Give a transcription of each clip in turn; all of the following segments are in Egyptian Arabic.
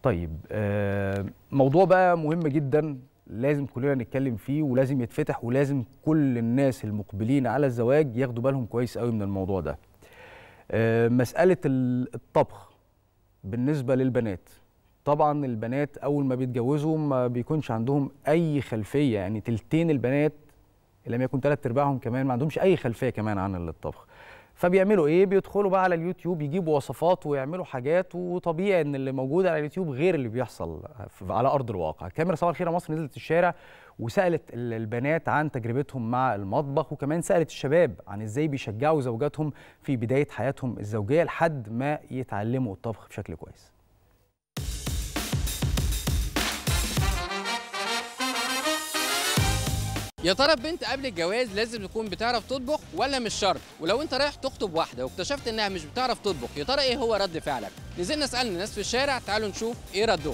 طيب آه، موضوع بقى مهم جدا لازم كلنا نتكلم فيه ولازم يتفتح ولازم كل الناس المقبلين على الزواج ياخدوا بالهم كويس قوي من الموضوع ده آه، مسألة ال- الطبخ بالنسبة للبنات طبعا البنات أول ما بيتجوزوا ما بيكونش عندهم أي خلفية يعني تلتين البنات إن لم يكن تلات أرباعهم كمان ما عندهمش أي خلفية كمان عن الطبخ فبيعملوا ايه بيدخلوا بقى على اليوتيوب يجيبوا وصفات ويعملوا حاجات وطبيعي ان اللي موجود على اليوتيوب غير اللي بيحصل في- على ارض الواقع كاميرا صباح الخير يا مصر نزلت الشارع وسالت ال- البنات عن تجربتهم مع المطبخ وكمان سالت الشباب عن ازاي بيشجعوا زوجاتهم في بدايه حياتهم الزوجيه لحد ما يتعلموا الطبخ بشكل كويس يا ترى البنت قبل الجواز لازم تكون بتعرف تطبخ ولا مش شرط ولو انت رايح تخطب واحده واكتشفت انها مش بتعرف تطبخ يا ترى ايه هو رد فعلك نزلنا سالنا الناس في الشارع تعالوا نشوف ايه ردهم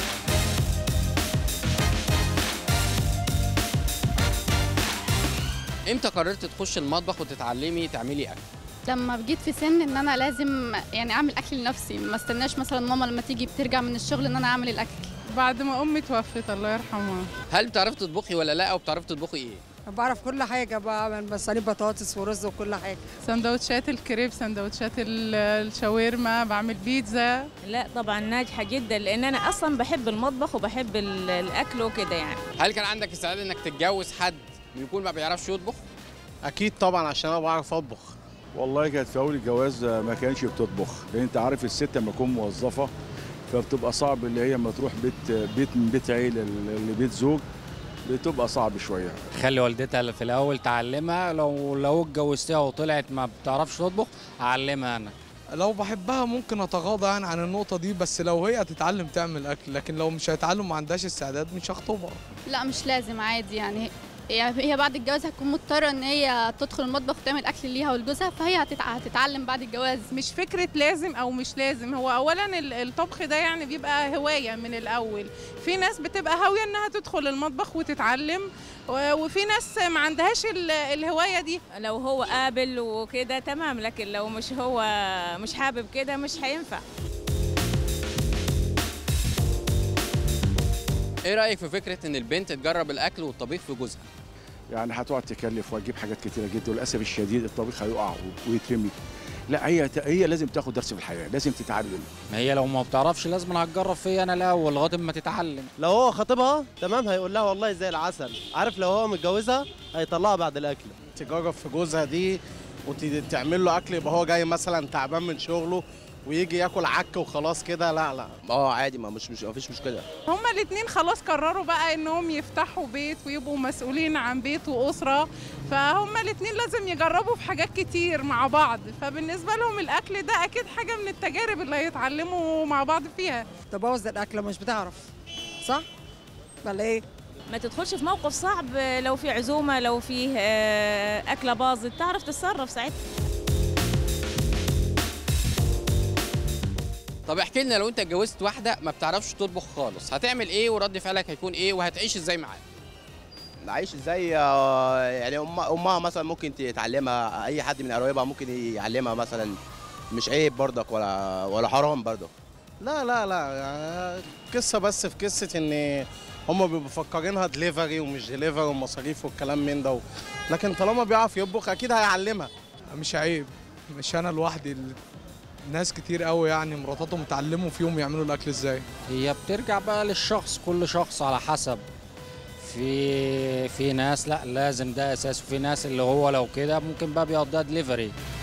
امتى قررت تخش المطبخ وتتعلمي تعملي اكل لما جيت في سن ان انا لازم يعني اعمل اكل لنفسي ما استناش مثلا ماما لما تيجي بترجع من الشغل ان انا اعمل الاكل بعد ما امي توفت الله يرحمها هل بتعرفي تطبخي ولا لا او بتعرفي تطبخي ايه بعرف كل حاجة بعمل مصاريف بطاطس ورز وكل حاجة سندوتشات الكريب سندوتشات ال- الشاورما بعمل بيتزا لا طبعا ناجحه جدا لان انا اصلا بحب المطبخ وبحب ال- الاكل وكده يعني هل كان عندك استعداد انك تتجوز حد يكون ما بيعرفش يطبخ اكيد طبعا عشان انا بعرف اطبخ والله كانت في اول الجواز ما كانتش بتطبخ لان انت عارف الست لما تكون موظفه فبتبقى صعب اللي هي لما تروح بيت بيت من بيت عيله لبيت زوج بتبقى صعب شويه خلي والدتها في الاول تعلمها لو لو اتجوزتها وطلعت ما بتعرفش تطبخ اعلمها انا لو بحبها ممكن اتغاضى يعني عن النقطة دي بس لو هي هتتعلم تعمل أكل لكن لو مش هيتعلم ما عندهاش استعداد مش هخطبها لا مش لازم عادي يعني هي هي بعد الجواز هتكون مضطره ان هي تدخل المطبخ وتعمل اكل ليها ولجوزها فهي هتتع- هتتعلم بعد الجواز مش فكره لازم او مش لازم هو اولا ال- الطبخ ده يعني بيبقى هوايه من الاول في ناس بتبقى هاويه انها تدخل المطبخ وتتعلم و- وفي ناس ما عندهاش ال- الهوايه دي لو هو قابل وكده تمام لكن لو مش هو مش حابب كده مش هينفع ايه رايك في فكره ان البنت تجرب الاكل والطبيخ في جوزها يعني هتقعد تكلف وتجيب حاجات كتيره جدا وللاسف الشديد الطبيخ هيقع ويترمي لا هي هي لازم تاخد درس في الحياه لازم تتعلم ما هي لو ما بتعرفش لازم هتجرب فيا انا الاول لغايه ما تتعلم لو هو خاطبها تمام هيقول لها والله زي العسل عارف لو هو متجوزها هيطلعها بعد الاكل تجرب في جوزها دي وتعمل له اكل يبقى هو جاي مثلا تعبان من شغله ويجي ياكل عك وخلاص كده لا لا اه عادي ما مش مش مفيش مشكله هما الاتنين خلاص قرروا بقى انهم يفتحوا بيت ويبقوا مسؤولين عن بيت واسره فهما الاتنين لازم يجربوا في حاجات كتير مع بعض فبالنسبه لهم الاكل ده اكيد حاجه من التجارب اللي هيتعلموا مع بعض فيها تبوظ الأكلة مش بتعرف صح؟ ولا إيه؟ ما تدخلش في موقف صعب لو في عزومه لو فيه آه، اكله باظت تعرف تتصرف ساعتها طب احكي لنا لو انت اتجوزت واحده ما بتعرفش تطبخ خالص هتعمل ايه ورد فعلك هيكون ايه وهتعيش ازاي معاها عايش ازاي آه، يعني امها امها مثلا ممكن تعلمها اي حد من قرايبها ممكن يعلمها مثلا مش عيب برضك ولا ولا حرام برضك لا لا لا يعني قصه بس في قصه ان هم بيبقوا مفكرينها دليفري ومش دليفري ومصاريف والكلام من ده لكن طالما بيعرف يطبخ اكيد هيعلمها مش عيب مش أنا لوحدي ال- ناس كتير قوي يعني مراتاتهم اتعلموا فيهم يعملوا الأكل إزاي هي بترجع بقى للشخص كل شخص على حسب في في ناس لا لازم ده اساس وفي ناس اللي هو لو كده ممكن بقى بيقضيها دليفري